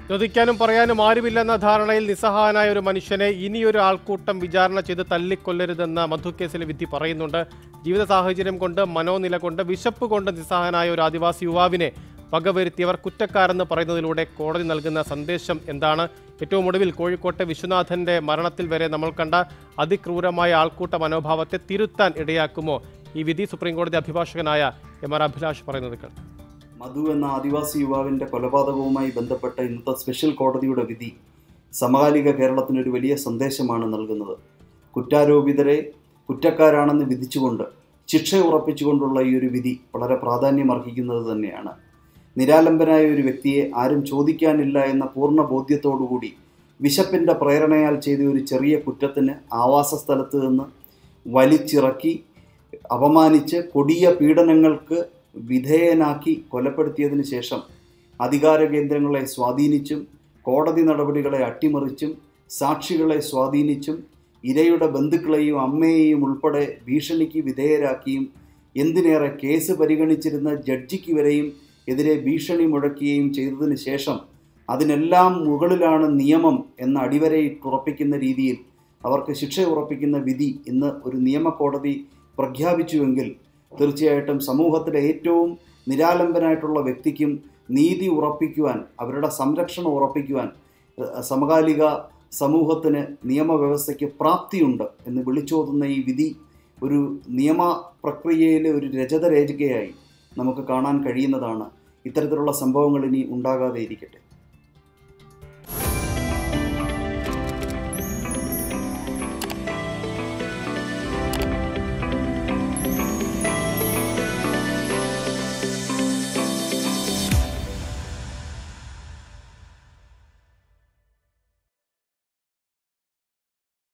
ചോദിക്കാനും പറയാനും ആരുമില്ലെന്ന ധാരണയിൽ നിസ്സഹായനായ ഒരു മനുഷ്യനെ ഇനിയൊരു ആൾക്കൂട്ടം വിചാരണ ചെയ്ത് തല്ലിക്കൊല്ലരുതെന്ന മധുക്കേസിലെ വിധി പറയുന്നുണ്ട് ജീവിത സാഹചര്യം കൊണ്ട് മനോനില കൊണ്ട് വിശപ്പ് കൊണ്ട് നിസ്സഹായനായ ഒരു ആദിവാസി യുവാവിനെ വകവരുത്തിയവർ കുറ്റക്കാരെന്ന് പറയുന്നതിലൂടെ കോടതി നൽകുന്ന സന്ദേശം എന്താണ് ഏറ്റവും ഒടുവിൽ കോഴിക്കോട്ടെ വിശ്വനാഥന്റെ മരണത്തിൽ വരെ നമ്മൾ കണ്ട അതിക്രൂരമായ ആൾക്കൂട്ട മനോഭാവത്തെ തിരുത്താൻ ഇടയാക്കുമോ ഈ വിധി സുപ്രീംകോടതി അഭിഭാഷകനായ എം ആർ അഭിലാഷ് പറയുന്നത് കേൾക്കാം മധു എന്ന ആദിവാസി യുവാവിൻ്റെ കൊലപാതകവുമായി ബന്ധപ്പെട്ട ഇന്നത്തെ സ്പെഷ്യൽ കോടതിയുടെ വിധി സമകാലിക കേരളത്തിനൊരു വലിയ സന്ദേശമാണ് നൽകുന്നത് കുറ്റാരോപിതരെ കുറ്റക്കാരാണെന്ന് വിധിച്ചുകൊണ്ട് ശിക്ഷ ഉറപ്പിച്ചുകൊണ്ടുള്ള ഈ ഒരു വിധി വളരെ പ്രാധാന്യമർഹിക്കുന്നത് തന്നെയാണ് നിരാലംബനായ ഒരു വ്യക്തിയെ ആരും ചോദിക്കാനില്ല എന്ന പൂർണ്ണ ബോധ്യത്തോടുകൂടി വിശപ്പിൻ്റെ പ്രേരണയാൽ ചെയ്ത ഒരു ചെറിയ കുറ്റത്തിന് ആവാസ സ്ഥലത്ത് നിന്ന് വലിച്ചിറക്കി അപമാനിച്ച് കൊടിയ പീഡനങ്ങൾക്ക് വിധേയനാക്കി കൊലപ്പെടുത്തിയതിനു ശേഷം അധികാര കേന്ദ്രങ്ങളെ സ്വാധീനിച്ചും കോടതി നടപടികളെ അട്ടിമറിച്ചും സാക്ഷികളെ സ്വാധീനിച്ചും ഇരയുടെ ബന്ധുക്കളെയും അമ്മയെയും ഉൾപ്പെടെ ഭീഷണിക്ക് വിധേയരാക്കിയും എന്തിനേറെ കേസ് പരിഗണിച്ചിരുന്ന ജഡ്ജിക്ക് വരെയും എതിരെ ഭീഷണി മുഴക്കുകയും ചെയ്തതിനു ശേഷം അതിനെല്ലാം മുകളിലാണ് നിയമം എന്ന അടിവരയിട്ടുറപ്പിക്കുന്ന രീതിയിൽ അവർക്ക് ശിക്ഷ ഉറപ്പിക്കുന്ന വിധി ഇന്ന് ഒരു നിയമകോടതി പ്രഖ്യാപിച്ചുവെങ്കിൽ തീർച്ചയായിട്ടും സമൂഹത്തിലെ ഏറ്റവും നിരാലംബനായിട്ടുള്ള വ്യക്തിക്കും നീതി ഉറപ്പിക്കുവാൻ അവരുടെ സംരക്ഷണം ഉറപ്പിക്കുവാൻ ഏഹ്, സമകാലിക സമൂഹത്തിന് നിയമവ്യവസ്ഥയ്ക്ക് പ്രാപ്തിയുണ്ട് എന്ന് വിളിച്ചോതുന്ന ഈ വിധി ഒരു നിയമ പ്രക്രിയയിലെ ഒരു രജതരേഖയായി നമുക്ക് കാണാൻ കഴിയുന്നതാണ് ഇത്തരത്തിലുള്ള സംഭവങ്ങൾ ഇനി ഉണ്ടാകാതെ ഇരിക്കട്ടെ